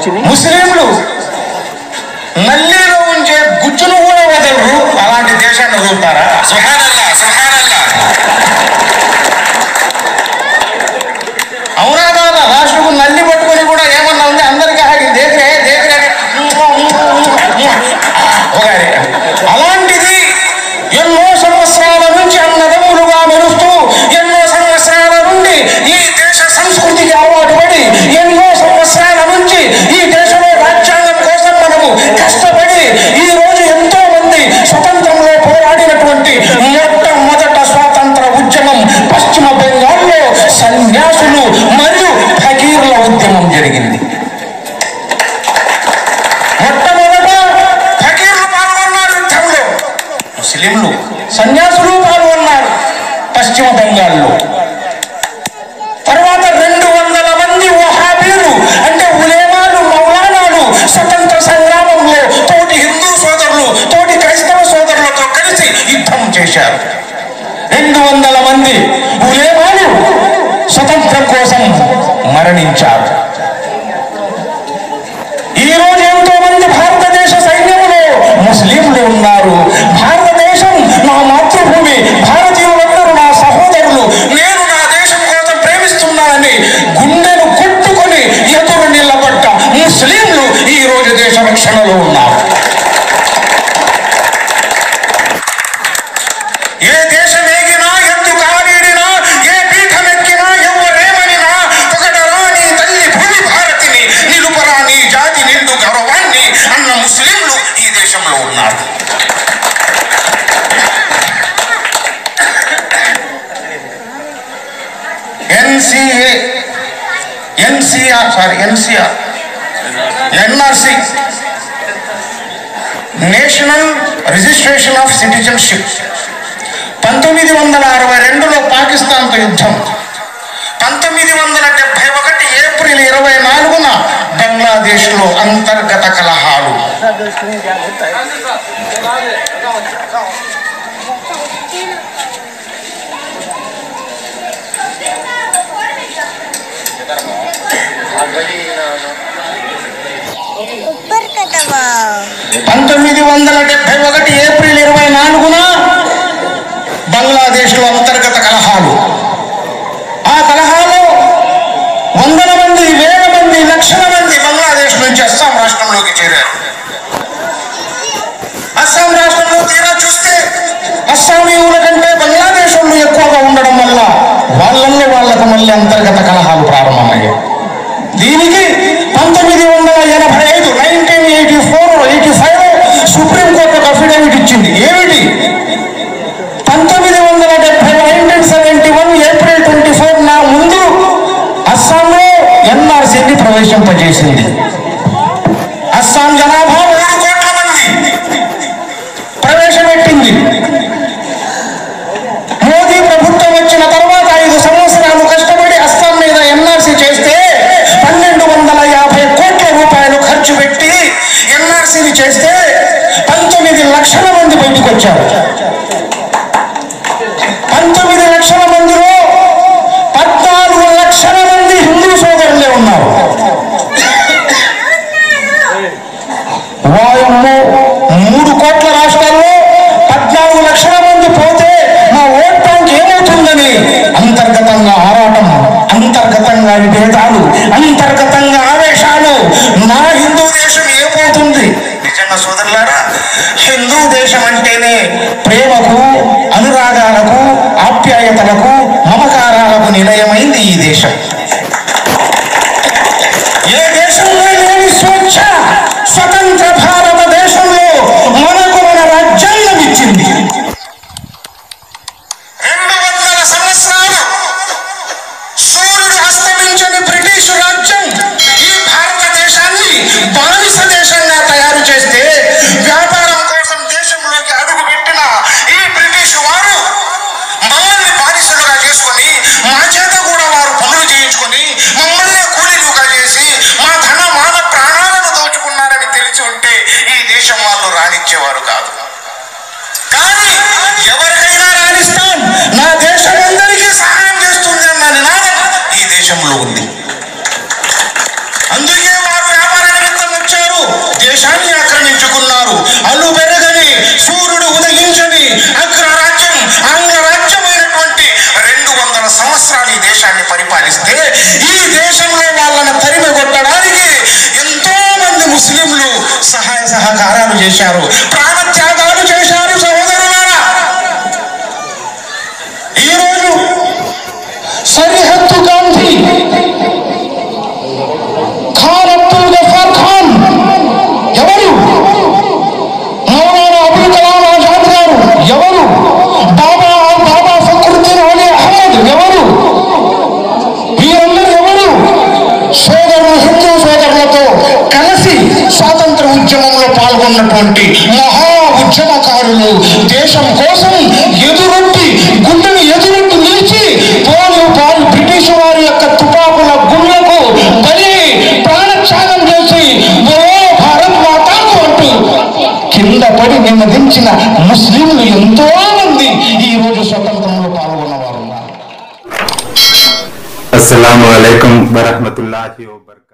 వచ్చినాయి ముస్లింలు నల్లిలో ఉంచే గుజ్జును కూడా వదలరు అలాంటి దేశాన్ని వదులుతారా సుహానల్లా సుహానల్లా అవునా కాదా రాష్ట్రకు నల్లి పట్టుకొని కూడా ఏమన్నా ఉంది అందరికీ ఆగి దేకరే దేకరే ఒకరి. అలాంటిది ఎన్నో సంవత్సరాల నుంచి అన్నదమ్ములుగా మెరుస్తూ ఎన్నో సంవత్సరాల నుండి ఈ దేశ సంస్కృతికి అలవాటు పడి ఎన్నో సంవత్సరాల నుంచి ఈ దేశంలో రాజ్యాంగం కోసం మనము కష్టపడి ఈ రోజు ఎంతో మంది స్వతంత్రంలో పోరాడినటువంటి మొట్టమొదట స్వాతంత్ర ఉద్యమం పశ్చిమ బెంగాల్లో సన్యాసులు మరియు ఫకీర్ల ఉద్యమం జరిగింది మొట్టమొదట ఫకీర్లు పాల్గొన్నారు యుద్ధంలో ముస్లింలు సన్యాసులు పాల్గొన్నారు పశ్చిమ బెంగాల్లో తర్వాత రెండు వందల మంది వహాబీలు అంటే ఉలేమాలు మౌలానాలు స్వతంత్ర సంగ్రామంలో తోటి హిందూ సోదరులు తోటి క్రైస్తవ సోదరులతో కలిసి యుద్ధం చేశారు రెండు వందల మంది ఉలేమాలు స్వతంత్రం కోసం మరణించారు ఈ రోజు ఎంతో మంది భారతదేశ సైన్యంలో ముస్లింలు ఉన్నారు భారతదేశం నా మాతృభూమి భారతీయులందరూ నా సహోదరులు నేను నా దేశం కోసం ప్రేమిస్తున్నానని గుండెను కొట్టుకొని ఎదురు నిలబడ్డ ముస్లింలు ఈ రోజు దేశ రక్షణలో ఉన్నారు ఏ దేశం ఏగినా ఎందు కావీడినా ఏ పీఠం ఎక్కినా ఎవరేమనినా పొగడరా నీ తల్లి భూమి భారతిని నిలుపరా నీ జాతి నిండు గౌరవాన్ని అన్న ముస్లింలు ఈ దేశంలో ఉన్నారు NCA NCR sorry NCR NRC national registration of citizenship పంతొమ్మిది వందల అరవై రెండులో పాకిస్తాన్తో యుద్ధం పంతొమ్మిది వందల డెబ్బై ఒకటి ఏప్రిల్ ఇరవై నాలుగున బంగ్లాదేశ్లో అంతర్గత కలహాలు ऊपर का दबाव పంతొమ్మిది వందల డెబ్బై ఒకటి ఏప్రిల్ ఇరవై నాలుగున బంగ్లాదేశ్లో అంతర్గత కలహాలు ఆ కలహాలు వందల మంది వేల మంది లక్షల మంది బంగ్లాదేశ్ నుంచి అస్సాం రాష్ట్రంలోకి చేరారు అస్సాం రాష్ట్రంలో తీరా చూస్తే అస్సామీయుల కంటే బంగ్లాదేశ్ వాళ్ళు ఎక్కువగా ఉండడం వల్ల వాళ్ళల్లో వాళ్ళకు మళ్ళీ అంతర్గత కలహాలు ప్రారంభమయ్యాయి దీనికి పంతొమ్మిది వందల ఎనభై ఐదు nineteen eighty four eighty five supreme court ఒక అఫిడవిట్ ఇచ్చింది ఏమిటి పంతొమ్మిది వందల డెబ్బై nineteen seventy one April twenty four నా ముందు అస్సాంలో ఎన్ఆర్సీని ప్రవేశింపజేసింది అస్సాం జనాభా మూడు కోట్ల మంది ప్రవేశపెట్టింది మోదీ ప్రభుత్వం వచ్చిన తర్వాత ఐదు సంవత్సరాలు కష్టపడి అస్సాం మీద ఎన్ఆర్సీ చేస్తే పన్నెండు వందల యాభై కోట్ల రూపాయలు ఖర్చు పెట్టి ఎన్ఆర్సీని చేస్తే పంతొమ్మిది లక్షల మంది బయటకు వచ్చారు పంతొమ్మిది లక్షల మందిలో పద్నాలుగు లక్షల మంది హిందూ సోదరులే ఉన్నారు వాయమ్మో మూడు కోట్ల రాష్ట్రాల్లో పద్నాలుగు లక్షల మంది పోతే మా ఓట్ బ్యాంక్ ఏమవుతుందని అంతర్గతంగా ఆరాటం అంతర్గతంగా విభేదాలు అంతర్గతంగా ఆవేశాలు నా హిందూ దేశం ఏమవుతుంది నిజంగా సోదరులారా హిందూ దేశం అంటేనే ప్రేమకు అనురాగాలకు ఆప్యాయతలకు మమకారాలకు నిలయమైంది ఈ దేశం ఏ దేశంలో లేని స్వేచ్ఛ స్వతంత్ర భారతదేశంలో మనకు మన రాజ్యాంగం ఇచ్చింది రెండు వందల సంవత్సరాలు సూర్యుడు అస్తమించని బ్రిటిష్ రాజ్యం ఈ భారతదేశాన్ని బానిస దేశంగా తయారు చేస్తే వ్యాపారం కోసం దేశంలోకి అడుగు పెట్టిన ఈ బ్రిటిష్ వారు మమ్మల్ని బానిసలుగా చేసుకొని మా చేత కూడా వారు పనులు చేయించుకొని మమ్మల్ని కూలీలుగా చేసి మా ధన మాన ప్రాణాలను దోచుకున్నారని తెలిసి ఉంటే ఈ దేశం వాళ్ళు రాణించేవారు కాదు కానీ ఎవరికైనా రాణిస్తాం నా దేశం అందరికీ సహాయం చేస్తుంది అన్న నినాదం ఈ దేశంలో ఉంది అందుకే వారు వ్యాపారానికి త్యాగాలు చేశారు ప్రాణ త్యాగాలు చేశారు సహోదరులారా ఈరోజు సరిహద్దు గాంధీ ఖాన్ అబ్దుల్ గఫార్ ఖాన్ ఎవరు మౌలానా అబుల్ కలాం ఆజాద్ గారు ఎవరు బాబా బాబా ఫక్రుద్దీన్ అలీ అహ్మద్ ఎవరు వీరందరూ ఎవరు సోదరులు హిందూ సోదరులతో కలిసి స్వాతంత్ర ఉద్యమంలో పాల్గొన్నటువంటి మహా ఉద్యమకారులు దేశం కోసం ఎదురొట్టి గుండెను ఎదురొట్టి నిలిచి పోలు పాలు బ్రిటిష్ వారి యొక్క తుపాకుల గుండెకు బలి ప్రాణత్యాగం చేసి ఓ భారత్ మాతాకు అంటూ కింద పడి నిమ్మదించిన ముస్లింలు ఎంతో మంది ఈ రోజు స్వతంత్రంలో పాల్గొన్నవారు ఉన్నారు అస్సలం వలైకుం వరహమతుల్లాహి వబర్కాతుహు